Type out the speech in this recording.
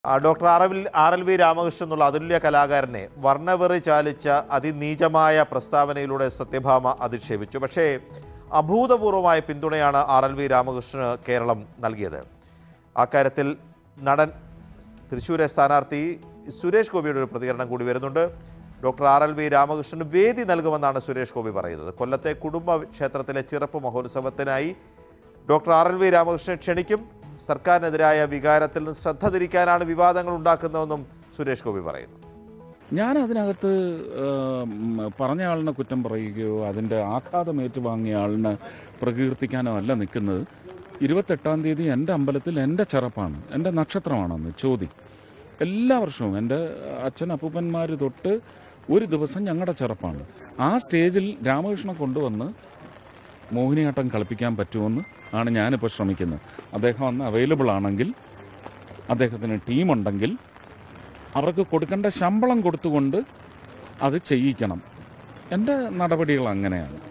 ആ, doctor R L R L V Ramakrishnan എന്നുള്ള അതുല്യ കലാകാരനെ വർണ്ണവെറി ചാലിച്ച അതിനീചമായ പ്രസ്താവനയിലൂടെ സത്യഭാമ അധിക്ഷേപിച്ചു പക്ഷേ അഭൂതപൂർവമായ പിന്തുണയാണ് ആർ എൽ വി രാമകൃഷ്ണന് കേരളം നൽകിയത് അക്കാര്യത്തിൽ നടൻ തൃശ്ശൂരെ സ്ഥാനാർത്ഥി സുരേഷ് ഗോപിയുടെ ഒരു പ്രതികരണം കൂടി വരുന്നുണ്ട് ഡോക്ടർ ആർ എൽ വി രാമകൃഷ്ണന് വേദി നൽകുമെന്നാണ് സുരേഷ് ഗോപി പറയുന്നത് കൊല്ലത്തെ കുടുംബ ക്ഷേത്രത്തിലെ ചിറപ്പ് മഹോത്സവത്തിനായി ഡോക്ടർ ആർ എൽ വി രാമകൃഷ്ണനെ ക്ഷണിക്കും സർക്കാരിനെതിരായ വികാരത്തിൽ നിന്ന് ശ്രദ്ധ തിരിക്കാനാണ് വിവാദങ്ങൾ ഉണ്ടാക്കുന്നതെന്നും സുരേഷ് ഗോപി പറയുന്നു ഞാൻ അതിനകത്ത് ഉം, പറഞ്ഞ ആളിനെ കുറ്റം പറയുകയോ അതിൻ്റെ ആഘാതം ഏറ്റുവാങ്ങിയ ആളിനെ പ്രകീർത്തിക്കാനോ അല്ല നിൽക്കുന്നത് ഇരുപത്തെട്ടാം തീയതി എൻ്റെ അമ്പലത്തിൽ എൻ്റെ ചെറപ്പാണ് എൻ്റെ നക്ഷത്രമാണെന്ന് ചോദി എല്ലാ വർഷവും എൻ്റെ അച്ഛൻ അപ്പൂപ്പന്മാർ തൊട്ട് ഒരു ദിവസം ഞങ്ങളുടെ ചെറപ്പാണ് ആ സ്റ്റേജിൽ രാമകൃഷ്ണൻ കൊണ്ടുവന്ന് മോഹിനിയാട്ടം കളിപ്പിക്കാൻ പറ്റുമെന്ന് ആണ് ഞാനിപ്പോൾ ശ്രമിക്കുന്നത് അദ്ദേഹം അന്ന് അവൈലബിൾ ആണെങ്കിൽ അദ്ദേഹത്തിന് ടീമുണ്ടെങ്കിൽ അവർക്ക് കൊടുക്കേണ്ട ശമ്പളം കൊടുത്തുകൊണ്ട് അത് ചെയ്യിക്കണം എൻ്റെ നടപടികൾ അങ്ങനെയാണ്